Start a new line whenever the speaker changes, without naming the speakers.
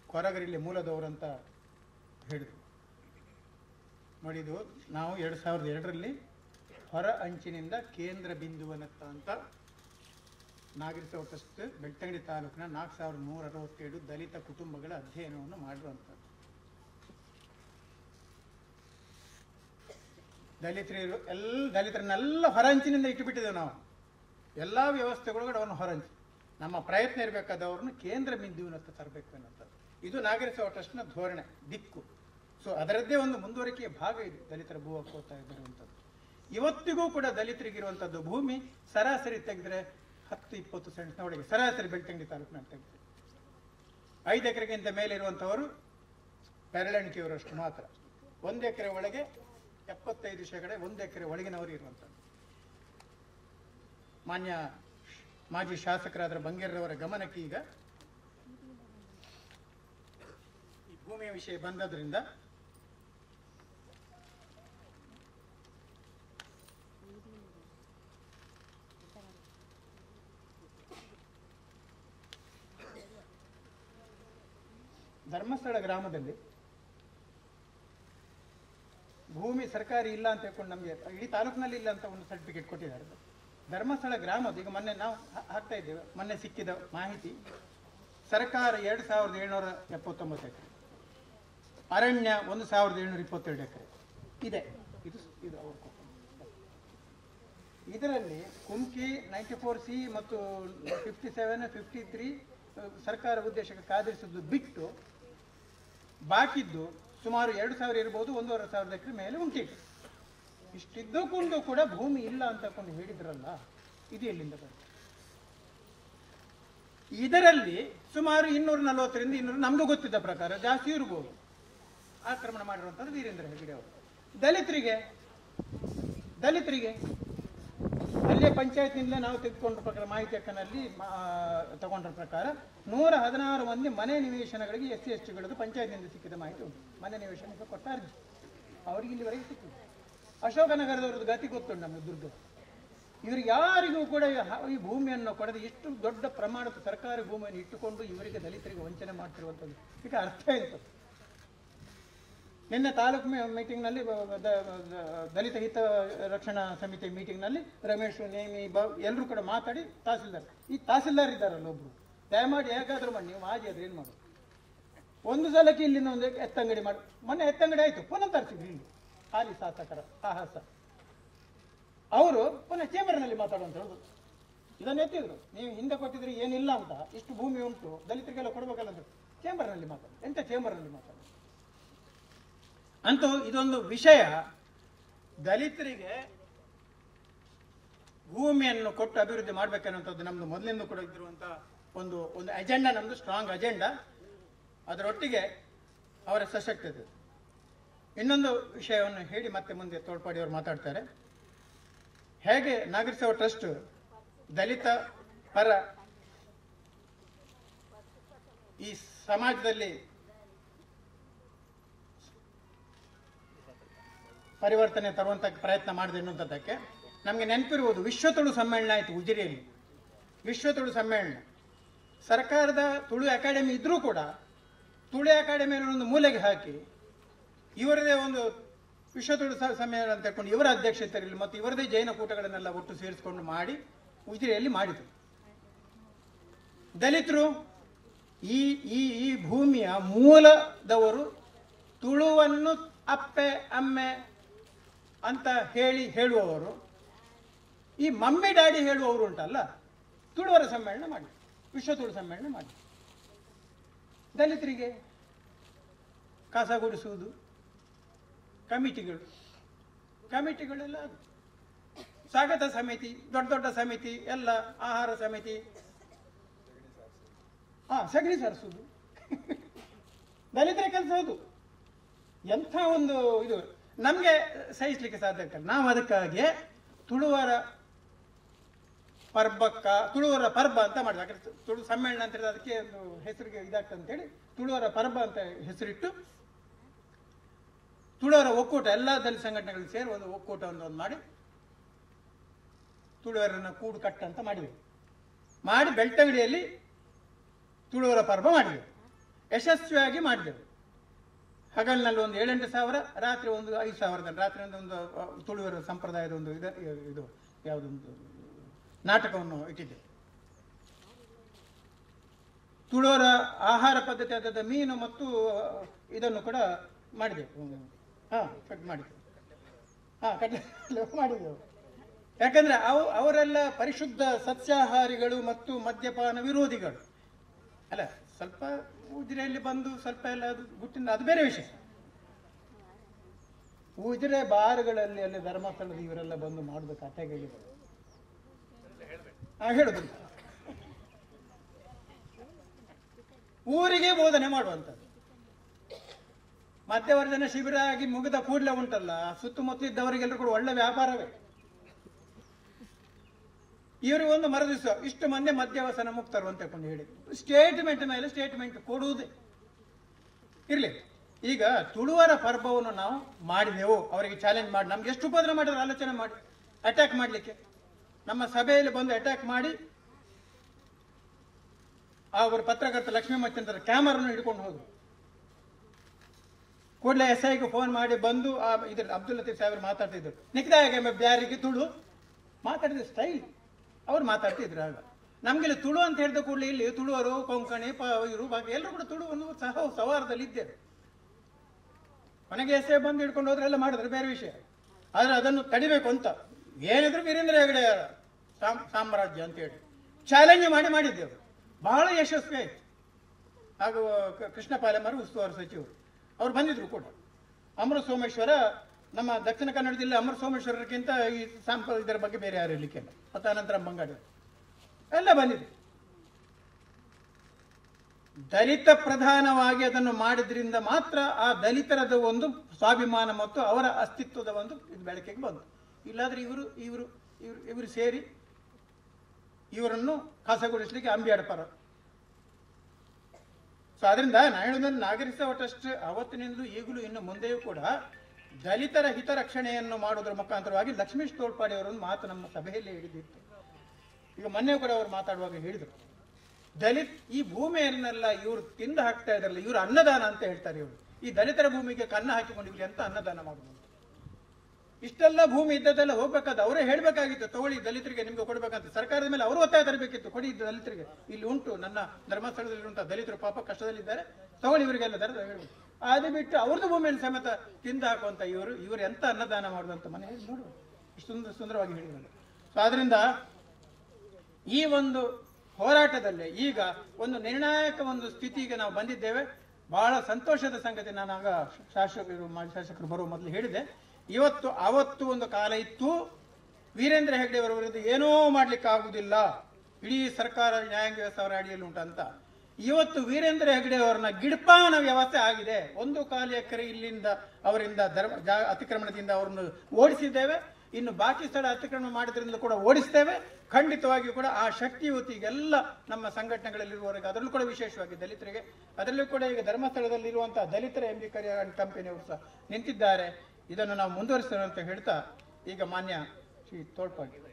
ಕೊರಗರಿಲಿ ಮೂಲದವರು ಅಂತ ಹೇಳಿದರು ನೋಡಿ ಇದು ನಾವು ಎರಡು ಸಾವಿರದ ಎರಡರಲ್ಲಿ ಹೊರ ಅಂಚಿನಿಂದ ಕೇಂದ್ರ ಬಿಂದುವನತ್ತ ಅಂತ ನಾಗರಿಕ ಟ್ರಸ್ಟ್ ಬೆಳ್ತಂಗಡಿ ತಾಲೂಕಿನ ನಾಲ್ಕು ಸಾವಿರದ ನೂರ ಅರವತ್ತೇಳು ದಲಿತ ಕುಟುಂಬಗಳ ಅಧ್ಯಯನವನ್ನು ಮಾಡಿರುವಂಥದ್ದು ದಲಿತರು ಎಲ್ಲ ದಲಿತರನ್ನೆಲ್ಲ ಹೊರಂಚಿನಿಂದ ಇಟ್ಟುಬಿಟ್ಟಿದ್ದೇವೆ ನಾವು ಎಲ್ಲ ವ್ಯವಸ್ಥೆಗಳೊಳಗಡೆ ಅವನು ಹೊರಂಚಿ ನಮ್ಮ ಪ್ರಯತ್ನ ಇರಬೇಕಾದವ್ರನ್ನ ಕೇಂದ್ರ ಬಿಂದುವಿನತ್ತ ತರಬೇಕು ಅನ್ನೋಂಥದ್ದು ಇದು ನಾಗರಿಕ ಸೇವಾ ಟ್ರಸ್ಟ್ನ ಧೋರಣೆ ದಿಕ್ಕು ಸೊ ಅದರದ್ದೇ ಒಂದು ಮುಂದುವರಿಕೆಯ ಭಾಗ ಇದು ದಲಿತರ ಭೂ ಹಕ್ಕೋತಾ ಇರುವಂಥದ್ದು ಇವತ್ತಿಗೂ ಕೂಡ ದಲಿತರಿಗಿರುವಂಥದ್ದು ಭೂಮಿ ಸರಾಸರಿ ತೆಗೆದ್ರೆ ಹತ್ತು ಇಪ್ಪತ್ತು ಸೆಂಟ್ನ ಒಳಗೆ ಸರಾಸರಿ ಬೆಳ್ತಂಗಡಿ ತಾಲೂಕಿನ ತೆಗೆದ್ರೆ ಐದು ಎಕರೆಗಿಂತ ಮೇಲೆ ಇರುವಂಥವರು ಬೆರಳೆಣಿಕೆಯವರಷ್ಟು ಮಾತ್ರ ಒಂದು ಎಕರೆ ಒಳಗೆ ಎಪ್ಪತ್ತೈದು ಶೇಕಡ ಒಂದು ಎಕರೆ ಒಳಗಿನವರು ಇರುವಂಥದ್ದು ಮಾನ್ಯ ಮಾಜಿ ಶಾಸಕರಾದ ಬಂಗೇರವರ ಗಮನಕ್ಕೆ ಈಗ ಈ ಭೂಮಿಯ ವಿಷಯ ಬಂದದ್ರಿಂದ ಧರ್ಮಸ್ಥಳ ಗ್ರಾಮದಲ್ಲಿ ಭೂಮಿ ಸರ್ಕಾರಿ ಇಲ್ಲ ಅಂತ ಹೇಳ್ಕೊಂಡು ನಮಗೆ ಇಡೀ ತಾಲೂಕಿನಲ್ಲಿ ಇಲ್ಲ ಅಂತ ಒಂದು ಸರ್ಟಿಫಿಕೇಟ್ ಕೊಟ್ಟಿದ್ದಾರೆ ಧರ್ಮಸ್ಥಳ ಗ್ರಾಮದ ಈಗ ಮೊನ್ನೆ ನಾವು ಹಾ- ಹಾಕ್ತಾ ಇದ್ದೇವೆ ಮೊನ್ನೆ ಸಿಕ್ಕಿದ ಮಾಹಿತಿ ಸರ್ಕಾರ ಎರಡು ಸಾವಿರದ ಏಳ್ನೂರ ಎಪ್ಪತ್ತೊಂಬತ್ತು ಎಕರೆ ಅರಣ್ಯ ಒಂದು ಸಾವಿರದ ಏಳ್ನೂರ ಇಪ್ಪತ್ತೆರಡು ಎಕರೆ ಇದೆ ಇದು ಇದು ಅವ್ರು ಕೊಟ್ಟದ್ದು. ಇದರಲ್ಲಿ ಕುಮ್ಕಿ ನೈಂಟಿ ಫೋರ್ ಸಿ ಮತ್ತು ಫಿಫ್ಟಿ ಸೆವೆನ್ ಫಿಫ್ಟಿ ತ್ರೀ ಸರ್ಕಾರ ಉದ್ದೇಶಕ್ಕೆ ಕಾದಿರಿಸಿದ್ದು ಬಿಟ್ಟು ಬಾಕಿದ್ದು ಸುಮಾರು ಎರಡು ಸಾವಿರ ಇರ್ಬೋದು ಒಂದೂವರೆ ಸಾವಿರದ ಎಕರೆ ಮೇಲೆ ಉಂಟಿತ್ತು ಇಷ್ಟಿದ್ದಕ್ಕೂ ಕೂಡ ಭೂಮಿ ಇಲ್ಲ ಅಂತ ಕೊಂಡು ಹೇಳಿದ್ರಲ್ಲ ಇದು ಎಲ್ಲಿಂದ ಬಂತು ಇದರಲ್ಲಿ ಸುಮಾರು ಇನ್ನೂರ ನಲವತ್ತರಿಂದ ಇನ್ನೂರು ನಮ್ಗೆ ಗೊತ್ತಿದ್ದ ಪ್ರಕಾರ ಜಾಸ್ತಿ ಇರ್ಬೋದು ಆಕ್ರಮಣ ಮಾಡಿರುವಂಥದ್ದು ವೀರೇಂದ್ರ ಹೆಗಡೆ ಅವರು ದಲಿತರಿಗೆ ದಲಿತರಿಗೆ ಅಲ್ಲೇ ಪಂಚಾಯತ್ನಿಂದ ನಾವು ತೆಗೆದುಕೊಂಡ ಪ್ರಕಾರ ಮಾಹಿತಿ ಹಕ್ಕನಲ್ಲಿ ತಗೊಂಡ್ರ ಪ್ರಕಾರ ನೂರ ಹದಿನಾರು ಮಂದಿ ಮನೆ ನಿವೇಶನಗಳಿಗೆ ಎಸ್ ಸಿ ಎಸ್ ಟಿಗಳದ್ದು ಪಂಚಾಯತ್ನಿಂದ ಸಿಕ್ಕಿದ ಮಾಹಿತಿ ಉಂಟು ಮನೆ ನಿವೇಶನಕ್ಕೆ ಕೊಟ್ಟ ಅರ್ಜಿ ಅವರಿಗೆ ಇಲ್ಲಿವರೆಗೆ ಸಿಕ್ಕಿದೆ ಅಶೋಕನಗರದವ್ರದ್ದು ಗತಿ ಗೊತ್ತುಂಟು ನಮ್ಮ ದುರ್ಗ ಇವರು ಯಾರಿಗೂ ಕೂಡ ಈ ಹ- ಈ ಭೂಮಿಯನ್ನು ಕೊಡದೆ ಎಷ್ಟು ದೊಡ್ಡ ಪ್ರಮಾಣದ ಸರ್ಕಾರಿ ಭೂಮಿಯನ್ನು ಇಟ್ಟುಕೊಂಡು ಇವರಿಗೆ ದಲಿತರಿಗೆ ವಂಚನೆ ಮಾಡ್ತಿರುವಂಥದ್ದು ಈಗ ಅರ್ಥ ಎಂತ ನಿನ್ನೆ ತಾಲೂಕು ಮೀಟಿಂಗ್ನಲ್ಲಿ ದಲಿತ ಹಿತ ರಕ್ಷಣಾ ಸಮಿತಿ ಮೀಟಿಂಗ್ನಲ್ಲಿ ರಮೇಶ್ ನೇಮಿ ಬ ಎಲ್ಲರೂ ಕೂಡ ಮಾತಾಡಿ ತಹಸೀಲ್ದಾರ್ ಈ ತಹಸೀಲ್ದಾರ್ ಇದ್ದಾರಲ್ಲ ಒಬ್ರು ದಯಮಾಡಿ ಹೇಗಾದ್ರೂ ಮಾಡಿ ನೀವು ಮಾಜಿ ಆದ್ರೆ ಏನು ಮಾಡೋದು ಒಂದು ಸಲಕ್ಕೆ ಇಲ್ಲಿಂದ ಒಂದು ಎತ್ತಂಗಡಿ ಮಾಡಿ ಮೊನ್ನೆ ಎತ್ತಂಗಡಿ ಆಯ್ತು ಪುನಃ ತರಿಸಿದ್ರು ಇಲ್ಲಿ ಹಾಲಿ ಶಾಸಕರ ಸಾಹಸ ಅವರು ಪುನಃ ಚೇಂಬರ್ನಲ್ಲಿ ಮಾತಾಡುವಂತ ಹೇಳುದು ಇದನ್ನು ಎತ್ತಿದ್ರು ನೀವು ಹಿಂದೆ ಕೊಟ್ಟಿದ್ರೆ ಏನಿಲ್ಲ ಅಂತ ಇಷ್ಟು ಭೂಮಿ ಉಂಟು ದಲಿತರಿಗೆಲ್ಲ ಕೊಡ್ಬೇಕಲ್ಲ ಅಂತ ಚೇಂಬರ್ನಲ್ಲಿ ಮಾತಾಡಿ ಎಂತ ಚೇಂಬರ್ನಲ್ಲಿ ಮಾತಾಡಿ ಅಂತೂ ಇದೊಂದು ವಿಷಯ ದಲಿತರಿಗೆ ಭೂಮಿಯನ್ನು ಕೊಟ್ಟು ಅಭಿವೃದ್ಧಿ ಮಾಡ್ಬೇಕನ್ನುವಂಥದ್ದು ನಮ್ದು ಮೊದಲಿಂದ ಕೂಡ ಇದ್ದಿರುವಂತ ಒಂದು ಒಂದು ಅಜೆಂಡಾ ನಮ್ದು ಸ್ಟ್ರಾಂಗ್ ಅಜೆಂಡಾ ಅದರೊಟ್ಟಿಗೆ ಅವರ ಸಶಕ್ತತೆ ಇನ್ನೊಂದು ವಿಷಯವನ್ನು ಹೇಳಿ ಮತ್ತೆ ಮುಂದೆ ತೋಳ್ಪಾಡಿ ಅವರು ಮಾತಾಡ್ತಾರೆ ಹೇಗೆ ನಾಗರಿಕ ಸೇವಾ ಟ್ರಸ್ಟ್ ದಲಿತ ಪರ ಈ ಸಮಾಜದಲ್ಲಿ ಪರಿವರ್ತನೆ ತರುವಂತ ಪ್ರಯತ್ನ ಮಾಡಿದೆ ಎನ್ನುವಂಥದ್ದಕ್ಕೆ ನಮಗೆ ನೆನಪಿರುವುದು ವಿಶ್ವ ತುಳು ಸಮ್ಮೇಳನ ಆಯಿತು ಉಜಿರೆಯಲ್ಲಿ ವಿಶ್ವ ತುಳು ಸಮ್ಮೇಳನ ಸರ್ಕಾರದ ತುಳು ಅಕಾಡೆಮಿ ಇದ್ರೂ ಕೂಡ ತುಳು ಅಕಾಡೆಮಿಯನ್ನು ಒಂದು ಮೂಲೆಗೆ ಹಾಕಿ ಇವರದೇ ಒಂದು ವಿಶ್ವ ತುಳು ಸ- ಸಮ್ಮೇಳನ ಅಂತ ಹೇಳ್ಕೊಂಡು ಇವರ ಅಧ್ಯಕ್ಷತೆಯಲ್ಲಿ ಮತ್ತು ಇವರದೇ ಜೈನ ಕೂಟಗಳನ್ನೆಲ್ಲ ಒಟ್ಟು ಸೇರಿಸಿಕೊಂಡು ಮಾಡಿ ಉಜಿರೆಯಲ್ಲಿ ಮಾಡಿದರು ದಲಿತರು ಈ ಈ ಈ ಭೂಮಿಯ ಮೂಲದವರು ತುಳುವನ್ನು ಅಪ್ಪೆ ಅಮ್ಮೆ ಅಂತ ಹೇಳಿ ಹೇಳುವವರು ಈ ಮಮ್ಮಿ ಡ್ಯಾಡಿ ಹೇಳುವವರು ಉಂಟಲ್ಲ ತುಳುವರ ಸಮ್ಮೇಳನ ಮಾಡಿ ವಿಶ್ವ ತುಳು ಸಮ್ಮೇಳನ ಮಾಡಿ ದಲಿತರಿಗೆ ಕಸ ಗುಡಿಸುವುದು ಕಮಿಟಿಗಳು ಕಮಿಟಿಗಳೆಲ್ಲ ಅದು. ಸ್ವಾಗತ ಸಮಿತಿ ದೊಡ್ಡ ದೊಡ್ಡ ಸಮಿತಿ ಎಲ್ಲ ಆಹಾರ ಸಮಿತಿ ಹಾ ಸಗಣಿ ಸಾರಿಸುವುದು ದಲಿತರ ಕೆಲಸ ಹೌದು ಎಂಥ ಒಂದು ಇದು ನಮಗೆ ಸಹಿಸ್ಲಿಕ್ಕೆ ಸಾಧ್ಯ ಆಗ್ತದೆ ನಾವು ಅದಕ್ಕಾಗಿ ತುಳುವರ ಪರ್ಬಕ್ಕ ತುಳುವರ ಪರ್ಬ ಅಂತ ಮಾಡಿದ ಯಾಕಂದ್ರೆ ತುಳು ಸಮ್ಮೇಳನ ಅಂತ ಹೇಳಿದ್ರೆ ಅದಕ್ಕೆ ಒಂದು ಹೆಸರಿಗೆ ಇದಾಗ್ತದೆ ಅಂತೇಳಿ ತುಳುವರ ಪರ್ಬ ಅಂತ ಹೆಸರಿಟ್ಟು ತುಳುವರ ಒಕ್ಕೂಟ ಎಲ್ಲ ದಲಿತ ಸಂಘಟನೆಗಳು ಸೇರಿ ಒಂದು ಒಕ್ಕೂಟವನ್ನು ಒಂದು ಮಾಡಿ ತುಳುವರನ್ನ ಕೂಡು ಕಟ್ಟ ಅಂತ ಮಾಡಿವೆ ಮಾಡಿ ಬೆಳ್ತಂಗಡಿಯಲ್ಲಿ ತುಳುವರ ಪರ್ವ ಮಾಡಿವೆ ಯಶಸ್ವಿಯಾಗಿ ಮಾಡಿದೆವು ಹಗಲಿನಲ್ಲಿ ಒಂದು ಏಳೆಂಟು ಸಾವಿರ ರಾತ್ರಿ ಒಂದು ಐದು ಸಾವಿರದ ರಾತ್ರಿ ಒಂದು ಒಂದು ಆ, ತುಳುವರ ಸಂಪ್ರದಾಯದ ಒಂದು ಇದು ಇದು ಯಾವುದೊಂದು ನಾಟಕವನ್ನು ಇಟ್ಟಿದ್ದೆವು ತುಳುವರ ಆಹಾರ ಪದ್ಧತಿ ಆದ ಮೀನು ಮತ್ತು ಇದನ್ನು ಕೂಡ ಮಾಡಿದೆವು ಹಾಂ ಕಟ್ ಮಾಡಿದೆವು ಹಾಂ ಕಡ್ಲೆ ಮಾಡಿದೆವು ಯಾಕಂದ್ರೆ ಅವು ಅವರೆಲ್ಲ ಪರಿಶುದ್ಧ ಸಸ್ಯಾಹಾರಿಗಳು ಮತ್ತು ಮದ್ಯಪಾನ ವಿರೋಧಿಗಳು ಅಲ್ಲ ಸ್ವಲ್ಪ ಉಜಿರೆಯಲ್ಲಿ ಬಂದು ಸ್ವಲ್ಪ ಎಲ್ಲ ಅದು ಗುಟ್ಟಿಂದ ಅದು ಬೇರೆ ವಿಷಯ ಉಜಿರೆ ಬಾರ್ಗಳಲ್ಲಿ ಅಲ್ಲಿ ಧರ್ಮಸ್ಥಳದ ಇವರೆಲ್ಲ ಬಂದು ಮಾಡುದು ಕಥೆಗಳಿಗೆ ಹಾ ಹೇಳುದು ಊರಿಗೆ ಬೋಧನೆ ಮಾಡುವಂಥದ್ದು ಮಧ್ಯವರ್ಜನ ಶಿಬಿರ ಆಗಿ ಮುಗಿದ ಕೂಡಲೇ ಉಂಟಲ್ಲ ಸುತ್ತಮುತ್ತ ಇದ್ದವರಿಗೆಲ್ಲರೂ ಕೂಡ ಒಳ್ಳೆ ವ್ಯಾಪಾರವೇ ಇವರು ಒಂದು ಮರದಿವಸ ಇಷ್ಟು ಮಂದಿ ಮದ್ಯವ್ಯಸನ ಮುಕ್ತರು ಅಂತ ಕೊಂಡು ಹೇಳಿ ಸ್ಟೇಟ್ಮೆಂಟ್ ಮೇಲೆ ಸ್ಟೇಟ್ಮೆಂಟ್ ಕೊಡುವುದೇ ಇರ್ಲಿ ಈಗ ತುಳುವರ ಪರ್ವವನ್ನು ನಾವು ಮಾಡಿದೆವು ಅವರಿಗೆ ಚಾಲೆಂಜ್ ಮಾಡಿ ನಮ್ಗೆ ಎಷ್ಟು ಉಪದ್ರ ಮಾಡಿದ್ರು ಆಲೋಚನೆ ಮಾಡಿ ಅಟ್ಯಾಕ್ ಮಾಡಲಿಕ್ಕೆ ನಮ್ಮ ಸಭೆಯಲ್ಲಿ ಬಂದು ಅಟ್ಯಾಕ್ ಮಾಡಿ ಅವರು ಪತ್ರಕರ್ತ ಲಕ್ಷ್ಮೀ ಮಚ್ಚಂತರ ಕ್ಯಾಮರನ್ನು ಹಿಡ್ಕೊಂಡು ಹೋದ್ರು ಕೂಡಲೇ ಎಸ್ ಐಗೆ ಫೋನ್ ಮಾಡಿ ಬಂದು ಆ ಇದ್ರ ಅಬ್ದುಲ್ ಲತೀಫ್ ಸಾಹೇಬ್ರು ಮಾತಾಡ್ತಿದ್ರು ನಿಕ್ದಾಗ ಬ್ಯಾರಿಗೆ ತುಳು ಮಾತಾಡಿದ ಸ್ಟೈಲ್ ಅವ್ರು ಮಾತಾಡ್ತಿದ್ರು ಆಗ ನಮ್ಗೆಲ್ಲ ತುಳು ಅಂತ ಹೇಳಿದ ಕೂಡಲೇ ಇಲ್ಲಿ ತುಳುವರು ಕೊಂಕಣಿ ಪ ಇವರು ಬಾಕಿ ಎಲ್ಲರೂ ಕೂಡ ತುಳು ಒಂದು ಸಹ ಸವಾರದಲ್ಲಿ ಇದ್ದೇವೆ ಕೊನೆಗೆ ಎಸ್ ಐ ಬಂದು ಹಿಡ್ಕೊಂಡು ಹೋದ್ರೆ ಎಲ್ಲ ಮಾಡಿದ್ರೆ ಬೇರೆ ವಿಷಯ ಆದ್ರೆ ಅದನ್ನು ತಡಿಬೇಕು ಅಂತ ಏನಿದ್ರು ವೀರೇಂದ್ರ ಹೆಗಡೆ ಸಾಮ್- ಸಾಮ್ರಾಜ್ಯ ಅಂತ ಹೇಳಿ ಚಾಲೆಂಜ್ ಮಾಡಿ ಮಾಡಿದ್ದೆವು ಬಹಳ ಯಶಸ್ವಿ ಆಯ್ತು ಹಾಗೂ ಕ- ಕೃಷ್ಣ ಪಾಲೆಮಾರು ಉಸ್ತುವಾರಿ ಸಚಿವರು ಅವ್ರು ಬಂದಿದ್ರು ಕೂಡ ಅಮೃತ ಸೋಮೇಶ್ವರ ನಮ್ಮ ದಕ್ಷಿಣ ಕನ್ನಡ ಜಿಲ್ಲೆ ಅಮೃತ ಸೋಮೇಶ್ವರಕ್ಕಿಂತ ಈ ಸಾಂಪ ಇದರ ಬಗ್ಗೆ ಬೇರೆ ಯಾರು ಇರ್ಲಿಕ್ಕಿಲ್ಲ ಮತ್ತು ಅನಂತರ ಬಂಗಾಡಿ ಎಲ್ಲ ಬಂದಿದೆ ದಲಿತ ಪ್ರಧಾನವಾಗಿ ಅದನ್ನು ಮಾಡಿದ್ರಿಂದ ಮಾತ್ರ ಆ ದಲಿತರದ ಒಂದು ಸ್ವಾಭಿಮಾನ ಮತ್ತು ಅವರ ಅಸ್ತಿತ್ವದ ಒಂದು ಇದು ಬೆಳಕಿಗೆ ಬಂತು ಇಲ್ಲಾದ್ರೆ ಇವರು ಇವರು ಇವರು ಇವರು ಸೇರಿ ಇವರನ್ನು ಕಸಗೊಳಿಸಲಿಕ್ಕೆ ಅಂಬಿಯಾಡ್ಪಾರ ಸೊ ಅದರಿಂದ ನಾ ಹೇಳೋದ್ರಲ್ಲಿ ನಾಗರಿಕ ಟ್ರಸ್ಟ್ ಅವತ್ತಿನಿಂದಲೂ ಈಗಲೂ ಇನ್ನು ಮುಂದೆಯೂ ಕೂಡ ದಲಿತರ ಹಿತರಕ್ಷಣೆಯನ್ನು ಮಾಡೋದ್ರ ಮುಖಾಂತರವಾಗಿ ಲಕ್ಷ್ಮೀಶ್ ತೋಳ್ಪಾಡಿ ಅವರೊಂದು ಮಾತು ನಮ್ಮ ಸಭೆಯಲ್ಲಿ ಹೇಳಿದಿತ್ತು ಈಗ ಮೊನ್ನೆ ಕೂಡ ಅವರು ಮಾತಾಡುವಾಗ ಹೇಳಿದರು ದಲಿತ್ ಈ ಭೂಮಿಯನ್ನೆಲ್ಲ ಇವರು ತಿಂದು ಹಾಕ್ತಾ ಇದ್ರಲ್ಲ ಇವರು ಅನ್ನದಾನ ಅಂತ ಹೇಳ್ತಾರೆ ಇವರು ಈ ದಲಿತರ ಭೂಮಿಗೆ ಕನ್ನ ಹಾಕಿಕೊಂಡು ಇವ್ರು ಎಂತ ಅನ್ನದಾನ ಮಾಡುವುದು ಇಷ್ಟೆಲ್ಲ ಭೂಮಿ ಇದ್ದದೆಲ್ಲ ಹೋಗ್ಬೇಕಾದ ಅವರೇ ಹೇಳ್ಬೇಕಾಗಿತ್ತು ತಗೊಳ್ಳಿ ದಲಿತರಿಗೆ ನಿಮ್ಗೆ ಕೊಡ್ಬೇಕಂತ ಸರ್ಕಾರದ ಮೇಲೆ ಅವರು ಒತ್ತಾಯ ತರಬೇಕಿತ್ತು ಕೊಡಿ ಇದು ದಲಿತರಿಗೆ ಇಲ್ಲಿ ಉಂಟು ನನ್ನ ಧರ್ಮಸ್ಥಳದಲ್ಲಿ ಉಂಟು ದಲಿತರು ಪಾಪ ಕಷ್ಟದಲ್ಲಿದ್ದಾರೆ ತಗೊಳ್ಳಿ ಇವರಿಗೆಲ್ಲ ದರ ಹೇಳ್ಬೇಕು ಅದು ಬಿಟ್ಟು ಅವ್ರದ್ದು ಭೂಮಿಯನ್ನು ಸಮೇತ ತಿಂದು ಹಾಕುವಂತ ಇವರು ಇವರು ಎಂತ ಅನ್ನದಾನ ಮಾಡುವಂತ ಮನೆ ನೋಡು ಇಷ್ಟು ಸುಂದರ ಸುಂದರವಾಗಿ ಹೇಳಿದ್ರು ಸೊ ಆದ್ರಿಂದ ಈ ಒಂದು ಹೋರಾಟದಲ್ಲಿ ಈಗ ಒಂದು ನಿರ್ಣಾಯಕ ಒಂದು ಸ್ಥಿತಿಗೆ ನಾವು ಬಂದಿದ್ದೇವೆ ಬಹಳ ಸಂತೋಷದ ಸಂಗತಿ ನಾನು ಆಗ ಶಾಸಕರು ಮಾಜಿ ಶಾಸಕರು ಬರುವ ಮೊದಲು ಹೇಳಿದೆ ಇವತ್ತು ಅವತ್ತು ಒಂದು ಕಾಲ ಇತ್ತು ವೀರೇಂದ್ರ ಹೆಗ್ಡೆ ಅವರ ವಿರುದ್ಧ ಏನೂ ಮಾಡ್ಲಿಕ್ಕೆ ಆಗುವುದಿಲ್ಲ ಇಡೀ ಸರ್ಕಾರ ನ್ಯಾಯಾಂಗ ವ್ಯವಸ್ಥೆ ಅವರ ಅಡಿಯಲ್ಲಿ ಉಂಟಂತ ಇವತ್ತು ವೀರೇಂದ್ರ ಹೆಗ್ಡೆ ಅವರನ್ನ ಗಿಡ್ಪಾವನ ವ್ಯವಸ್ಥೆ ಆಗಿದೆ ಒಂದು ಕಾಲು ಎಕರೆ ಇಲ್ಲಿಂದ ಅವರಿಂದ ಧರ್ಮ ಜಾ- ಅತಿಕ್ರಮಣದಿಂದ ಅವರನ್ನು ಓಡಿಸಿದ್ದೇವೆ ಇನ್ನು ಬಾಕಿ ಸ್ಥಳ ಅತಿಕ್ರಮಣ ಮಾಡಿದ್ರಿಂದ ಕೂಡ ಓಡಿಸ್ತೇವೆ ಖಂಡಿತವಾಗಿಯೂ ಕೂಡ ಆ ಶಕ್ತಿ ಇವತ್ತಿಗೆಲ್ಲ ನಮ್ಮ ಸಂಘಟನೆಗಳಲ್ಲಿರುವವರೆಗೆ ಅದರಲ್ಲೂ ಕೂಡ ವಿಶೇಷವಾಗಿ ದಲಿತರಿಗೆ ಅದರಲ್ಲೂ ಕೂಡ ಈಗ ಧರ್ಮಸ್ಥಳದಲ್ಲಿರುವಂತಹ ದಲಿತರ ಎಂ ಬಿ ಕರಿಯನ್ ಕಂಪನಿಯವರು ಸಹ ನಿಂತಿದ್ದಾರೆ ಇದನ್ನು ನಾವು ಮುಂದುವರಿಸ್ತೇವೆ ಅಂತ ಹೇಳ್ತಾ ಈಗ ಮಾನ್ಯ ಶ್ರೀ ತೋಳ್ಪಾಡಿ